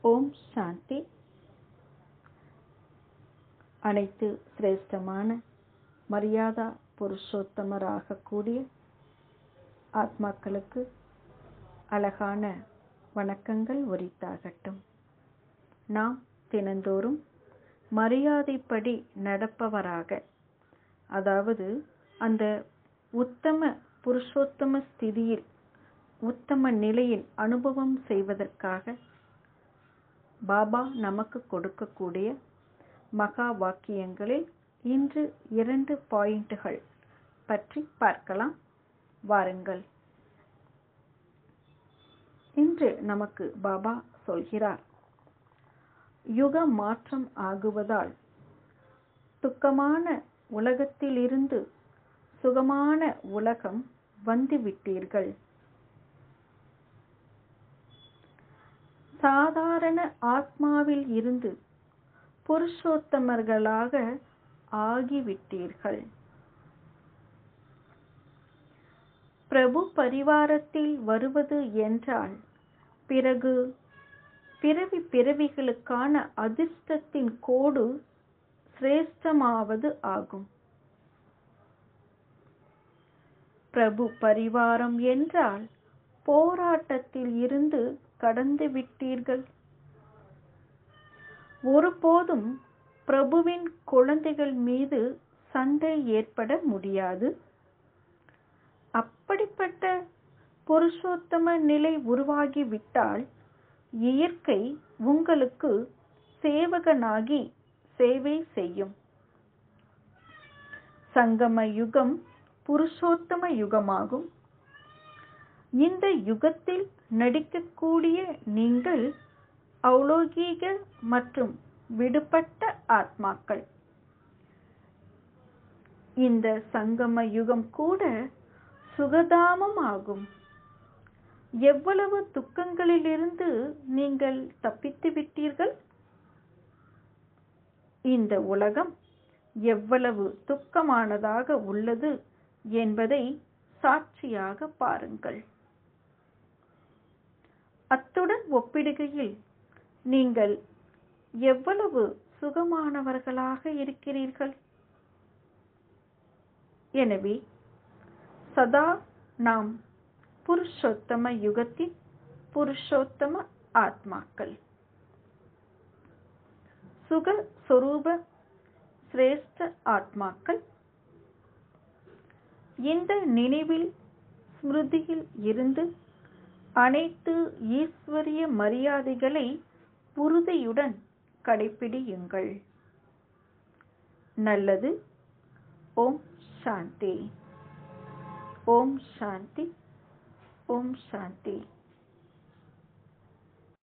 ஓம் சாந்தி அனைத்து சிரேஷ்டமான மரியாதா புருஷோத்தமராக கூடிய ஆத்மாக்களுக்கு அழகான வணக்கங்கள் உரித்தாகட்டும் நாம் தினந்தோறும் மரியாதைப்படி நடப்பவராக அதாவது அந்த உத்தம புருஷோத்தம ஸ்திதியில் உத்தம நிலையில் அனுபவம் செய்வதற்காக பாபா நமக்கு கொடுக்கக்கூடிய மகா வாக்கியங்களில் இன்று இரண்டு பாயிண்டுகள் பற்றி பார்க்கலாம் வாருங்கள் இன்று நமக்கு பாபா சொல்கிறார் யுக மாற்றம் ஆகுவதால் துக்கமான உலகத்திலிருந்து சுகமான உலகம் வந்துவிட்டீர்கள் சாதாரண ஆத்மாவில் இருந்து புருஷோத்தமர்களாக ஆகிவிட்டீர்கள் பிரபு பரிவாரத்தில் வருவது என்றால் பிறகு பிறவி பிறவிகளுக்கான அதிர்ஷ்டத்தின் கோடு சிரேஷ்டமாவது ஆகும் பிரபு பரிவாரம் என்றால் போராட்டத்தில் இருந்து கடந்து விட்டீர்கள் ஒருபோதும் பிரபுவின் குழந்தைகள் மீது சண்டை ஏற்பட முடியாது அப்படிப்பட்ட புருஷோத்தம நிலை உருவாகிவிட்டால் இயற்கை உங்களுக்கு சேவகனாகி சேவை செய்யும் சங்கம யுகம் புருஷோத்தம யுகமாகும் இந்த யுகத்தில் நடிக்கக்கூடிய நீங்கள் அவுலோகீக மற்றும் விடுபட்ட ஆத்மாக்கள் இந்த சங்கம யுகம் கூட சுகதாமம் ஆகும் எவ்வளவு துக்கங்களிலிருந்து நீங்கள் தப்பித்து விட்டீர்கள் இந்த உலகம் எவ்வளவு துக்கமானதாக உள்ளது என்பதை சாட்சியாக பாருங்கள் அத்துடன் ஒப்பிடுகையில் நீங்கள் எவ்வளவு சுகமானவர்களாக இருக்கிறீர்கள் எனவே சதா நாம் புருஷோத்தம யுகத்தின் புருஷோத்தம ஆத்மாக்கள் சுக சொரூப சிரேஷ்ட ஆத்மாக்கள் இந்த நினைவில் ஸ்மிருதியில் இருந்து அனைத்து ஈஸ்வரிய மரியாதைகளை உறுதியுடன் கடைபிடியுங்கள் நல்லது ஓம் சாந்தி ஓம் சாந்தி ஓம் சாந்தி